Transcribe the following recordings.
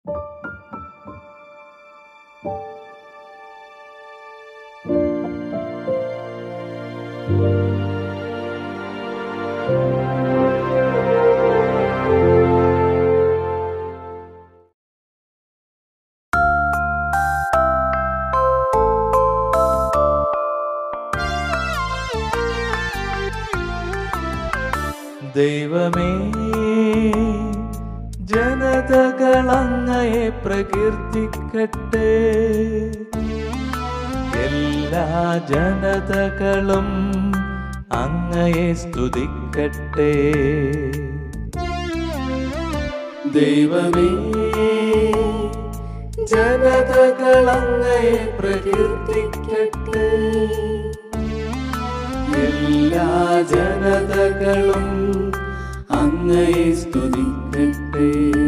ദൈവമേ ജനതകളങ്ങയെ പ്രകീർത്തിക്കട്ടെ എല്ലാ ജനതകളും അങ്ങയെ സ്തുതിക്കട്ടെ ദൈവമേ ജനതകളങ്ങയെ പ്രകീർത്തിക്കട്ടെ എല്ലാ ജനതകളും അങ്ങയെ സ്തുതിക്കട്ടെ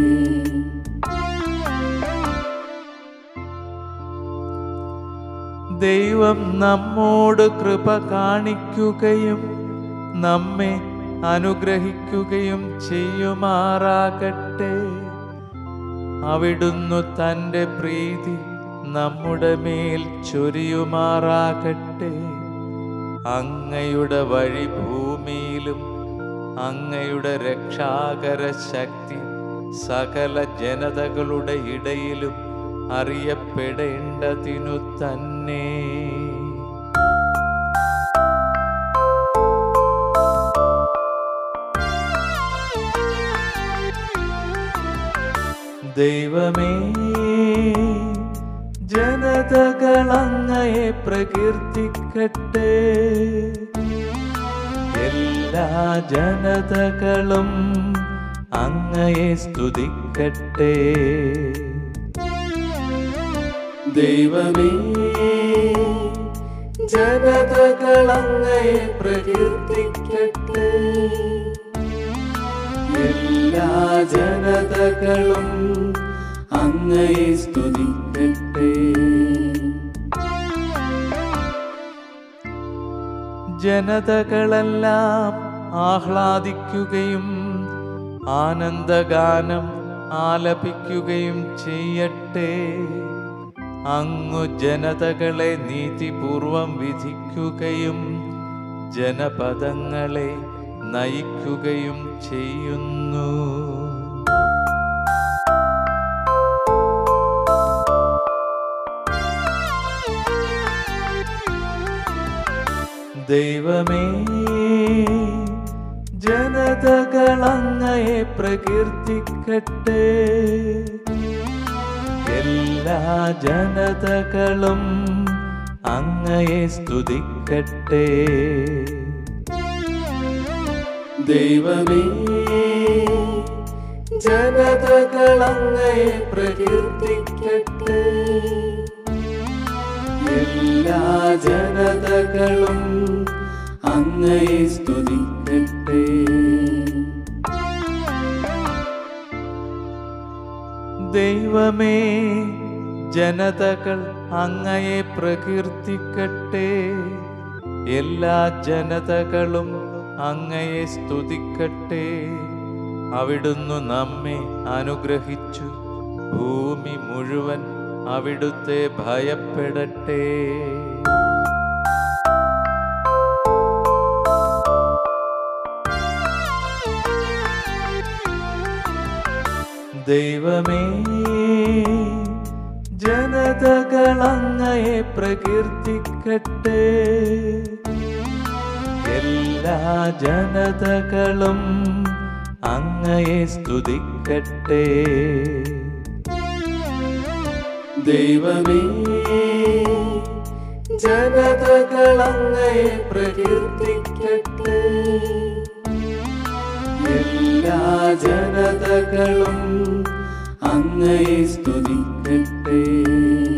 ദൈവം നമ്മോട് കൃപ കാണിക്കുകയും നമ്മെ അനുഗ്രഹിക്കുകയും ചെയ്യുമാറാകട്ടെ അവിടുന്നു തൻ്റെ പ്രീതി നമ്മുടെ മേൽ ചൊരിയുമാറാകട്ടെ അങ്ങയുടെ വഴി ഭൂമിയിലും അങ്ങയുടെ രക്ഷാകര ശക്തി സകല ജനതകളുടെ ഇടയിലും അറിയപ്പെടേണ്ടതിനു തന്നെ ദൈവമേ ജനതകളങ്ങയെ പ്രകീർത്തിക്കട്ടെ എല്ലാ ജനതകളും അങ്ങയെ സ്തുതിക്കട്ടെ ദൈവമേ ജനതകളങ്ങയെ പ്രകീർത്തിക്കട്ടെ എല്ലാ ജനതകളും അങ്ങയെ സ്തുതിക്കട്ടെ ജനതകളെല്ലാം ആഹ്ലാദിക്കുകയും ആനന്ദഗാനം ആലപിക്കുകയും ചെയ്യട്ടെ അങ്ങു ജനതകളെ നീതിപൂർവം വിധിക്കുകയും ജനപദങ്ങളെ നയിക്കുകയും ചെയ്യുന്നു ദൈവമേ ജനതകളങ്ങയെ പ്രകീർത്തിക്കട്ടെ എല്ലാ ജനതകളും അങ്ങയെ സ്തുതിക്കട്ടെ ദൈവമേ ജനതകളങ്ങയെ പ്രകീർത്തിക്കട്ടെ എല്ലാ ജനതകളും അങ്ങയെ സ്തുതിക്കട്ടെ ദൈവമേ ജനതകൾ അങ്ങയെ പ്രകീർത്തിക്കട്ടെ എല്ലാ ജനതകളും അങ്ങയെ സ്തുതിക്കട്ടെ അവിടുന്ന് നമ്മെ അനുഗ്രഹിച്ചു ഭൂമി മുഴുവൻ അവിടുത്തെ ഭയപ്പെടട്ടെ ദൈവമേ ജനതകളങ്ങയെ പ്രകീർത്തിക്കട്ടെ എല്ലാ ജനതകളും അങ്ങയെ സ്തുതിക്കട്ടെ ദൈവമേ ജനതകളങ്ങയെ പ്രകീർത്തിക്കട്ടെ എല്ലാ ജനതകളും അങ്ങയെ സ്തുതിക്കട്ടെ